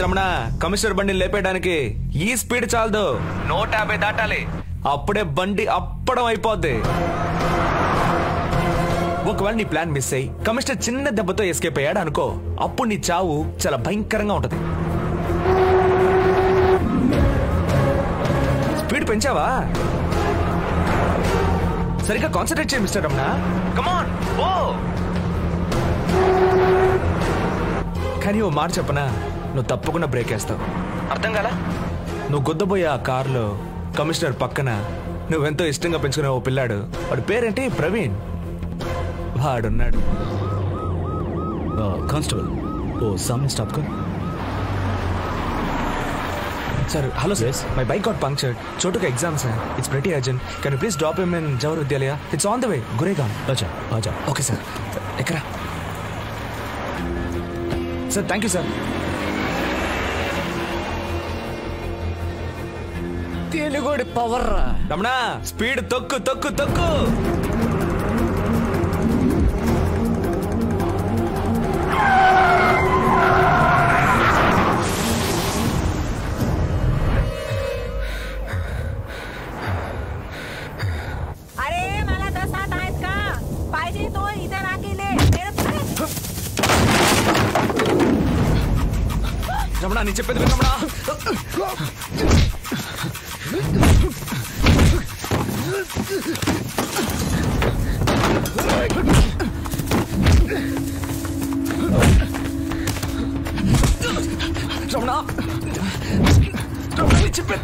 Ramana commissioner బండిని లేపేయడానికి ఈ speed చాలదు నూట యాభై దాటాలి అప్పుడే బండి అప్పడం అయిపోద్ది ఒకవేళ నీ ప్లాన్ మిస్ అయ్యి కమిషనర్ చిన్న దెబ్బతో ఎస్కేప్ అయ్యాడు అనుకో అప్పుడు నీ చావు చాలా భయంకరంగా ఉంటది స్పీడ్ పెంచావా సరిగ్గా కాన్సన్ట్రేట్ చేయి మిస్టర్ రమణ కమాన్ ఓ కానీ ఓ మాట చెప్పనా నువ్వు తప్పకుండా బ్రేక్ వేస్తావు అర్థం కాలా నువ్వు గుద్దబోయే ఆ కారులో కమిషనర్ పక్కన నువ్వెంతో ఇష్టంగా పెంచుకునే ఓ పిల్లాడు వాడి పేరేంటి ప్రవీణ్ వాడున్నాడు కానిస్టేబుల్ ఓ సామ్య స్టాప్ కర్ sir hello sir my bike got punctured చోటుకు exam sir it's pretty urgent can please drop him in Jawahar Vidyalaya it's on the way Goregaon అచ్చా ఆజా ఓకే సార్ ఎక్కరా సార్ థ్యాంక్ యూ సార్ తెలుగుడి పవర్ రా రమణ స్పీడ్ తొక్కు తొక్కు తొక్కు अरे मला दस हात आहेत का पाहिजे तो इथे राखीले రమణ నేను చెప్పేది విను, రమణ రమణ రమణ నేను చెప్పేది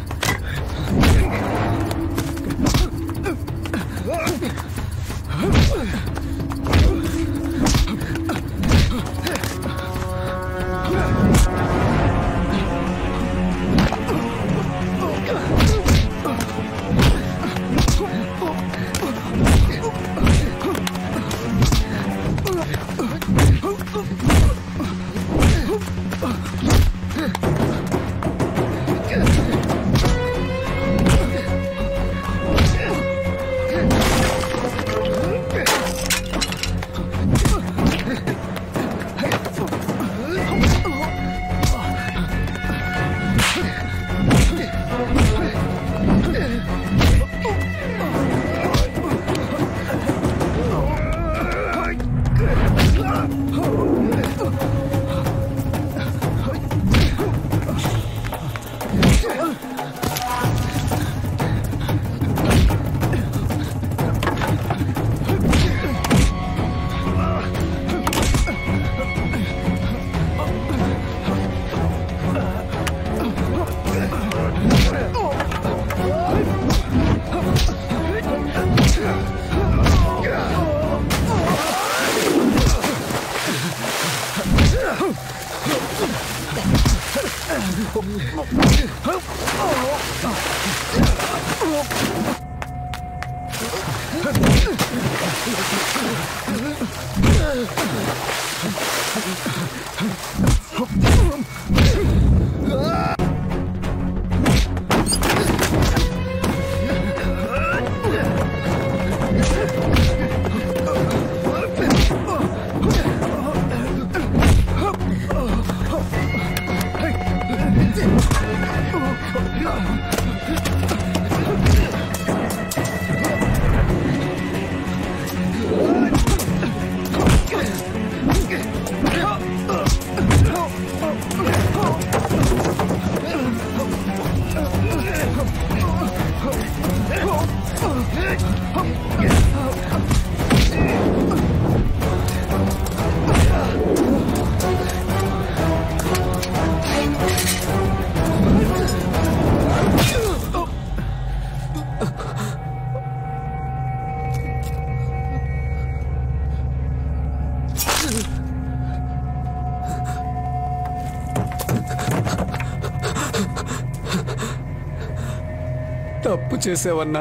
తప్పు చేసావన్నా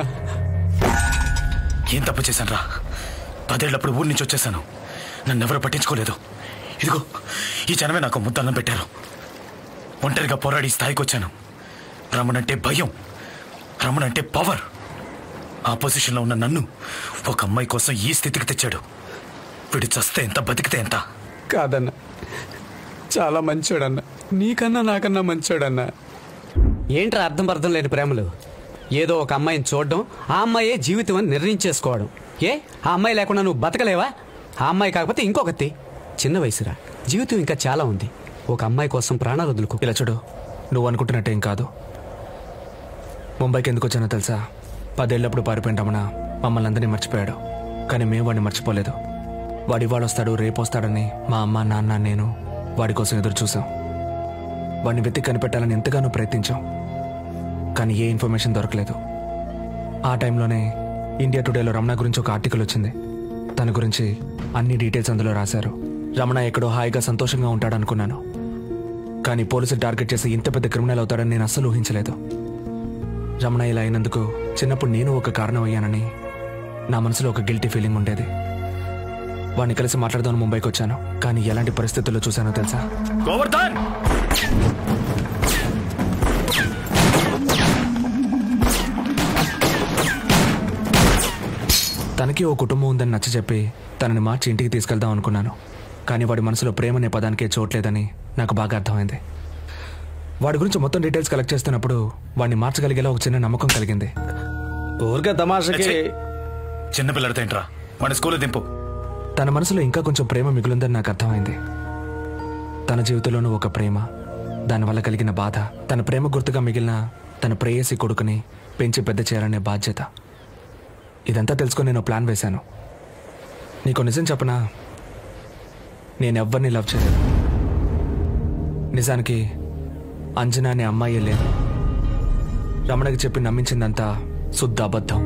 ఏం తప్పు చేశాను రా పదేళ్ళప్పుడు ఊరి నుంచి వచ్చేసాను నన్ను ఎవరు పట్టించుకోలేదు ఇదిగో ఈ జనమే నాకు ముద్దన్నం పెట్టారు ఒంటరిగా పోరాడి ఈ స్థాయికి వచ్చాను రమణంటే భయం రమణంటే పవర్ ఆ పొజిషన్లో ఉన్న నన్ను ఒక అమ్మాయి కోసం ఈ స్థితికి తెచ్చాడు వీడు చస్తే ఎంత బతికితే ఎంత కాదన్న చాలా మంచోడన్న నీకన్నా నాకన్నా మంచోడన్నా ఏంట్రా అర్థం అర్థం లేని ప్రేమలు ఏదో ఒక అమ్మాయిని చూడడం ఆ అమ్మాయే జీవితం అని నిర్ణయించేసుకోవడం ఏ ఆ అమ్మాయి లేకుండా నువ్వు బతకలేవా ఆ అమ్మాయి కాకపోతే ఇంకొకటి చిన్న వయసురా జీవితం ఇంకా చాలా ఉంది ఒక అమ్మాయి కోసం ప్రాణాలు వదులుకో ఇలా చూడు నువ్వు అనుకుంటున్నట్టేం కాదు ముంబైకి ఎందుకు వచ్చానో తెలుసా పదేళ్ళప్పుడు పారిపోయిన రమణ మమ్మల్ని అందరినీ మర్చిపోయాడు కానీ మేము వాడిని మర్చిపోలేదు వాడు ఇవాళ వస్తాడు రేపు వస్తాడని మా అమ్మ నాన్న నేను వాడి కోసం ఎదురు చూసాం వాడిని వెతికి కనిపెట్టాలని ఎంతగానో ప్రయత్నించాం కానీ ఏ ఇన్ఫర్మేషన్ దొరకలేదు ఆ టైంలోనే ఇండియా టుడేలో రమణ గురించి ఒక ఆర్టికల్ వచ్చింది తన గురించి అన్ని డీటెయిల్స్ అందులో రాశారు రమణ ఎక్కడో హాయిగా సంతోషంగా ఉంటాడనుకున్నాను కానీ పోలీసులు టార్గెట్ చేసి ఇంత పెద్ద క్రిమినల్ అవుతాడని నేను అస్సలు ఊహించలేదు రమణ ఇలా అయినందుకు చిన్నప్పుడు నేను ఒక కారణం అయ్యానని నా మనసులో ఒక గిల్టీ ఫీలింగ్ ఉండేది వాడిని కలిసి మాట్లాడదామని ముంబైకి వచ్చాను కానీ ఎలాంటి పరిస్థితుల్లో చూశానో తెలుసా గోవర్ధన్ తనకి ఓ కుటుంబం ఉందని నచ్చ చెప్పి తనని మార్చి ఇంటికి తీసుకెళ్దాం అనుకున్నాను కానీ వాడి మనసులో ప్రేమ అనే పదానికే చోట్లేదని నాకు బాగా అర్థమైంది వాడి గురించి మొత్తం డీటెయిల్స్ కలెక్ట్ చేస్తున్నప్పుడు వాడిని మార్చగలిగేలా ఒక చిన్న నమ్మకం కలిగింది ఊరికే తమాషకి ఛీ! చిన్నపిల్లడితో ఏంట్రా వాడిని స్కూల్లో దింపు తన మనసులో ఇంకా కొంచెం ప్రేమ మిగులుందని నాకు అర్థమైంది తన జీవితంలోనూ ఒక ప్రేమ దానివల్ల కలిగిన బాధ తన ప్రేమ గుర్తుగా మిగిలిన తన ప్రేయసి కొడుకుని పెంచి పెద్ద చేయాలనే బాధ్యత ఇదంతా తెలుసుకొని నేను ప్లాన్ వేశాను నీకు నిజం చెప్పనా నేను ఎవ్వరిని లవ్ చేయలేదు నిజానికి అంజనా అనే అమ్మాయి లేదు రమణకి చెప్పి నమ్మించిందంతా శుద్ధ అబద్ధం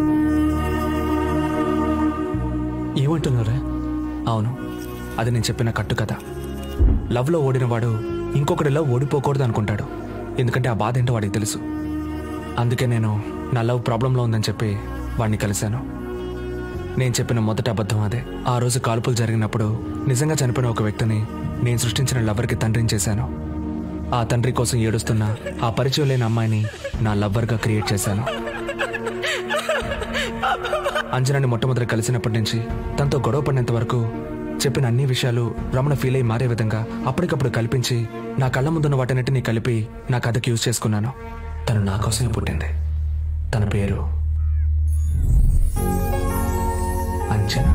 ఏమంటున్నారా అవును అది నేను చెప్పిన కట్టు కథ లవ్లో ఓడినవాడు ఇంకొకటిలో ఓడిపోకూడదు అనుకుంటాడు ఎందుకంటే ఆ బాధ ఏంటో వాడికి తెలుసు అందుకే నేను నా లవ్ ప్రాబ్లంలో ఉందని చెప్పి వాడిని కలిశాను నేను చెప్పిన మొదటి అబద్ధం అదే ఆ రోజు కాల్పులు జరిగినప్పుడు నిజంగా చనిపోయిన ఒక వ్యక్తిని నేను సృష్టించిన లవర్కి తండ్రిని చేశాను ఆ తండ్రి కోసం ఏడుస్తున్న ఆ పరిచయం లేని అమ్మాయిని నా లవ్వర్గా క్రియేట్ చేశాను అంజనాని మొట్టమొదటి కలిసినప్పటి నుంచి తనతో గొడవ పడినంత వరకు చెప్పిన అన్ని విషయాలు రమణ ఫీల్ అయి మారే విధంగా అప్పటికప్పుడు కల్పించి నా కళ్ళ ముందున్న వాటన్నిటిని కలిపి నా కథకి యూజ్ చేసుకున్నాను తను నా కోసమే పుట్టింది తన పేరు అంజనా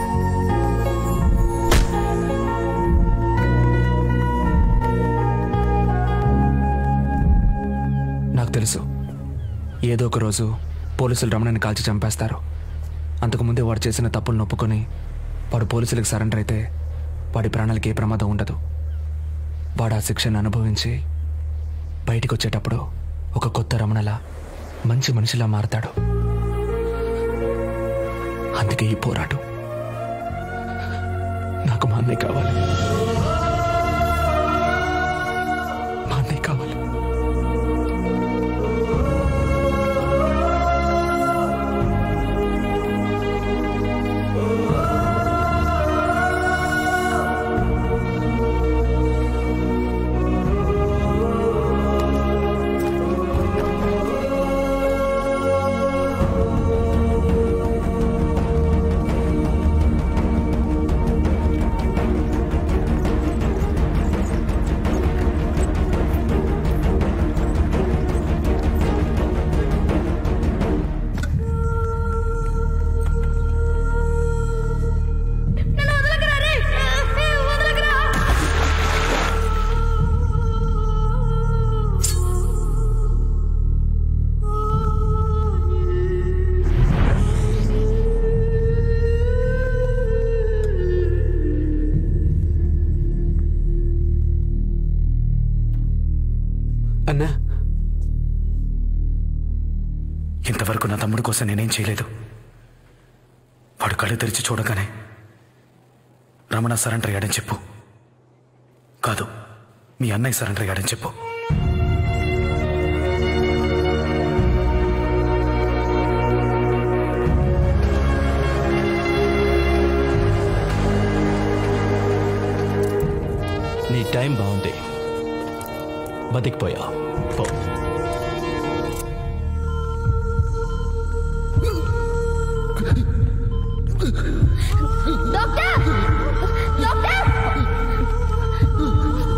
నాకు తెలుసు ఏదో ఒక రోజు పోలీసులు రమణని కాల్చి చంపేస్తారు అంతకుముందే వాడు చేసిన తప్పులు నొప్పుకొని వాడు పోలీసులకు సరెండర్ అయితే వాడి ప్రాణాలకి ఏ ప్రమాదం ఉండదు వాడు ఆ శిక్షను అనుభవించి బయటికి వచ్చేటప్పుడు ఒక కొత్త రమణలా మంచి మనిషిలా మారతాడు అందుకే ఈ పోరాటం నాకు మా అన్నయ్య కావాలి మా అన్నయ్య కావాలి అన్నా ఇంతవరకు నా తమ్ముడి కోసం నేనేం చేయలేదు వాడు కళ్ళు తెరిచి చూడగానే రమణ సరెండర్ అయ్యాడని చెప్పు కాదు మీ అన్నయ్య సరెండర్ అయ్యాడని చెప్పు నీ టైం బాగుంది బతికిపోయా పో డాక్టర్ డాక్టర్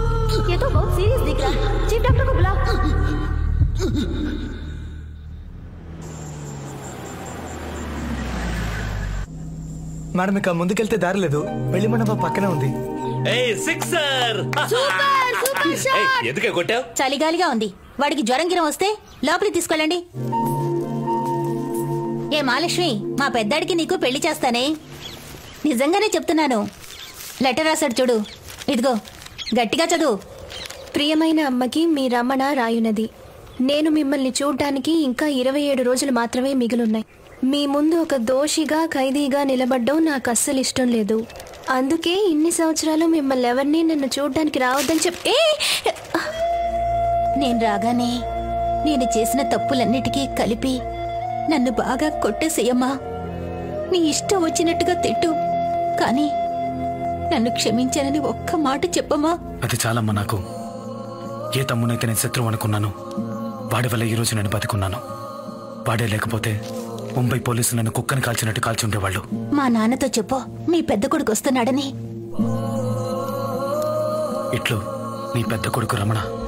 మేడం ఇక ముందుకెళ్తే దారి లేదు వెళ్ళి మండపం పక్కనే ఉంది సిక్సర్ ఎందుకే కొట్టావు చలిగాలిగా ఉంది వాడికి జ్వరం గిరం వస్తే లోపలికి తీసుకెళ్ళండి ఏ మహాలక్ష్మి మా పెద్దాడికి నీకు పెళ్లి చేస్తానే నిజంగానే చెప్తున్నాను లెటర్ రాశాడు చూడు ఇదిగో గట్టిగా చదువు ప్రియమైన అమ్మకి మీ రమణ రాయునది నేను మిమ్మల్ని చూడ్డానికి ఇంకా ఇరవై ఏడు రోజులు మాత్రమే మిగిలున్నాయి మీ ముందు ఒక దోషిగా ఖైదీగా నిలబడ్డం నాకు అస్సలు ఇష్టం లేదు అందుకే ఇన్ని సంవత్సరాలు మిమ్మల్ని ఎవరిని నన్ను చూడ్డానికి రావద్దని చెప్ ఏ! నేను రాగానే నేను చేసిన తప్పులన్నిటికీ కలిపి నన్ను బాగా కొట్టేసేయమ్మా నీ ఇష్టం వచ్చినట్టుగా తిట్టు కానీ నన్ను క్షమించానని ఒక్క మాట చెప్పమ్మా అది చాలమ్మా నాకు ఏ తమ్మునైతే నేను శత్రువు అనుకున్నాను వాడి వల్ల ఈ రోజు నేను బతికున్నాను వాడే లేకపోతే ముంబై పోలీసులు నన్ను కుక్కని కాల్చినట్టు కాల్చి ఉండేవాళ్ళు మా నాన్నతో చెప్పు మీ పెద్ద కొడుకు వస్తున్నాడని ఇట్లు నీ పెద్ద కొడుకు రమణ